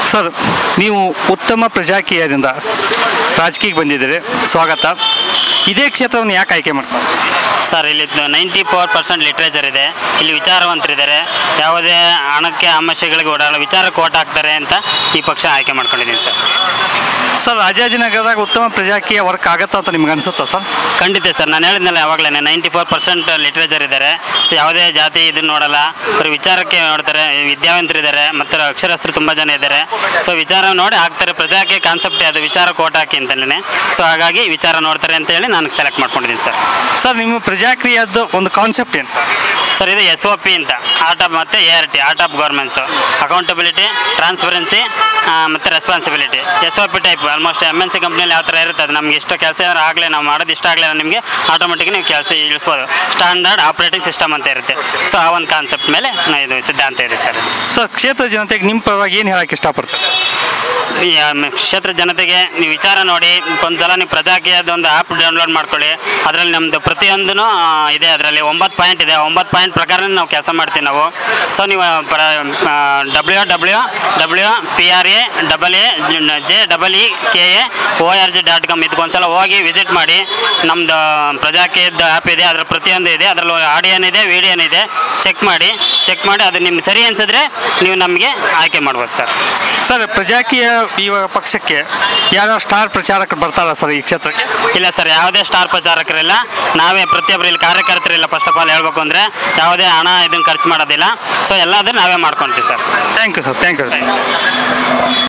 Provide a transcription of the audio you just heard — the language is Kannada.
ಸರ್ ನೀವು ಉತ್ತಮ ಪ್ರಜಾಕೀಯದಿಂದ ರಾಜಕೀಯಕ್ಕೆ ಬಂದಿದ್ದೀರಿ ಸ್ವಾಗತ ಇದೇ ಕ್ಷೇತ್ರವನ್ನು ಯಾಕೆ ಆಯ್ಕೆ ಮಾಡ್ತಾರೆ ಸರ್ ಇಲ್ಲಿ ನೈಂಟಿ ಫೋರ್ ಪರ್ಸೆಂಟ್ ಲಿಟ್ರೇಚರ್ ಇದೆ ಇಲ್ಲಿ ವಿಚಾರವಂತರಿದ್ದಾರೆ ಯಾವುದೇ ಹಣಕ್ಕೆ ಆಮಿಷಗಳಿಗೆ ಓಡಾಡೋ ವಿಚಾರಕ್ಕೆ ಓಟ್ ಹಾಕ್ತಾರೆ ಅಂತ ಈ ಪಕ್ಷ ಆಯ್ಕೆ ಮಾಡ್ಕೊಂಡಿದ್ದೀನಿ ಸರ್ ಸರ್ ರಾಜಾಜಿನಗರದಾಗ ಉತ್ತಮ ಪ್ರಜಾಕೀಯ ವರ್ಕ್ ಆಗತ್ತಾ ಅಂತ ನಿಮ್ಗೆ ಅನ್ಸುತ್ತಾ ಸರ್ ಖಂಡಿತ ಸರ್ ನಾನು ಹೇಳಿದ್ನಲ್ಲ ಯಾವಾಗಲೇ ನೈಂಟಿ ಫೋರ್ ಪರ್ಸೆಂಟ್ ಲಿಟ್ರೇಚರ್ ಇದ್ದಾರೆ ಸೊ ಯಾವುದೇ ಜಾತಿ ಇದನ್ನ ನೋಡಲ್ಲ ಬರೀ ವಿಚಾರಕ್ಕೆ ನೋಡ್ತಾರೆ ವಿದ್ಯಾವಂತರಿದ್ದಾರೆ ಮತ್ತು ಅಕ್ಷರಸ್ಥರು ತುಂಬ ಜನ ಇದ್ದಾರೆ ಸೊ ವಿಚಾರ ನೋಡಿ ಹಾಕ್ತಾರೆ ಪ್ರಜಾಕೀಯ ಕಾನ್ಸೆಪ್ಟ್ ಅದು ವಿಚಾರಕ್ಕೆ ಓಟ್ ಹಾಕಿ ಅಂತಲೇ ಸೊ ಹಾಗಾಗಿ ವಿಚಾರ ನೋಡ್ತಾರೆ ಅಂತ ಹೇಳಿ ನಾನು ಸೆಲೆಕ್ಟ್ ಮಾಡ್ಕೊಂಡಿದ್ದೀನಿ ಸರ್ ಸರ್ ನಿಮ್ಮ ಪ್ರಜಾಕೀಯದ್ದು ಒಂದು ಕಾನ್ಸೆಪ್ಟ್ ಏನು ಸರ್ ಸರ್ ಇದು ಎಸ್ ಒ ಪಿ ಅಂತ ಆರ್ಟ್ ಆಫ್ ಮತ್ತು A R T art of governments accountability transparency ಮತ್ತು responsibility S O P type almost M N C ಕಂಪ್ನಿಯಲ್ಲಿ ಯಾವ ಥರ ಇರುತ್ತೆ ಅದು ನಮ್ಗೆ ಇಷ್ಟ ಕೆಲಸ ಏನಾರು ಆಗಲೇ ನಾವು ಮಾಡೋದು ಇಷ್ಟ ಆಗಲಿಲ್ಲ ನಿಮಗೆ ಆಟೋಮೆಟಿಕ್ ನೀವು ಕೆಲಸ ಇಳಿಸ್ಬೋದು ಸ್ಟ್ಯಾಂಡರ್ಡ್ ಆಪ್ರೇಟಿಂಗ್ ಸಿಸ್ಟಮ್ ಅಂತ ಇರುತ್ತೆ ಸೊ ಆ ಒಂದು ಕಾನ್ಸೆಪ್ಟ್ ಮೇಲೆ ನಾ ಇದು ಸಿದ್ಧಾಂತ ಇದೆ ಸರ್ ಸರ್ ಕ್ಷೇತ್ರ ಜನತೆಗೆ ನಿಮ್ಮ ಪರವಾಗಿ ಏನು ಹೇಳಕ್ಕೆ ಇಷ್ಟಪಡ್ತಾರೆ ಈ ಆ, ಮ- ಕ್ಷೇತ್ರ ಜನತೆಗೆ ನೀವು ವಿಚಾರ ನೋಡಿ ಒಂದ್ಸಲ ನೀವು ಪ್ರಜಾಕೀಯದ ಒಂದು ಆ್ಯಪ್ ಡೌನ್ಲೋಡ್ ಮಾಡ್ಕೊಳ್ಳಿ ಅದರಲ್ಲಿ ನಮ್ಮದು ಪ್ರತಿಯೊಂದೂ ಇದೆ ಅದರಲ್ಲಿ ಒಂಬತ್ತು ಪಾಯಿಂಟ್ ಇದೆ ಒಂಬತ್ತು ಪಾಯಿಂಟ್ ಪ್ರಕಾರ ನಾವು ಕೆಲಸ ಮಾಡ್ತೀವಿ ನಾವು ಸೊ ನೀವು ಪ್ರ W W W P R A double A J double E K A O R G dot com ಇದಕ್ಕೊಂದ್ಸಲ ಹೋಗಿ ವಿಸಿಟ್ ಮಾಡಿ ನಮ್ಮದು ಪ್ರಜಾಕೀಯದ ಆ್ಯಪ್ ಇದೆ ಅದರ ಪ್ರತಿಯೊಂದು ಇದೆ ಅದರಲ್ಲಿ ಆಡಿಯೋನ್ ಇದೆ ವಿಡಿಯೋನ್ ಇದೆ ಚೆಕ್ ಮಾಡಿ ಚೆಕ್ ಮಾಡಿ ಅದು ನಿಮ್ಗೆ ಸರಿ ಅನ್ಸಿದ್ರೆ ನೀವು ನಮಗೆ ಆಯ್ಕೆ ಮಾಡ್ಬೋದು ಸರ್ ಸರ್ ಪ್ರಜಾಕೀಯ ಇವಾಗ ಪಕ್ಷಕ್ಕೆ ಯಾವ್ಯಾವ ಸ್ಟಾರ್ ಪ್ರಚಾರಕರು ಬರ್ತಾರ ಸರ್ ಈ ಕ್ಷೇತ್ರಕ್ಕೆ ಇಲ್ಲ ಸರ್ ಯಾವುದೇ ಸ್ಟಾರ್ ಪ್ರಚಾರಕರಿಲ್ಲ ನಾವೇ ಪ್ರತಿಯೊಬ್ಬರು ಇಲ್ಲಿ ಕಾರ್ಯಕರ್ತರಿಲ್ಲ ಫಸ್ಟ್ ಆಫ್ ಆಲ್ ಹೇಳ್ಬೇಕು ಅಂದರೆ ಯಾವುದೇ ಹಣ ಇದನ್ನು ಖರ್ಚು ಮಾಡೋದಿಲ್ಲ ಸೊ ಎಲ್ಲದನ್ನು ನಾವೇ ಮಾಡ್ಕೊತೀವಿ sir thank you sir thank you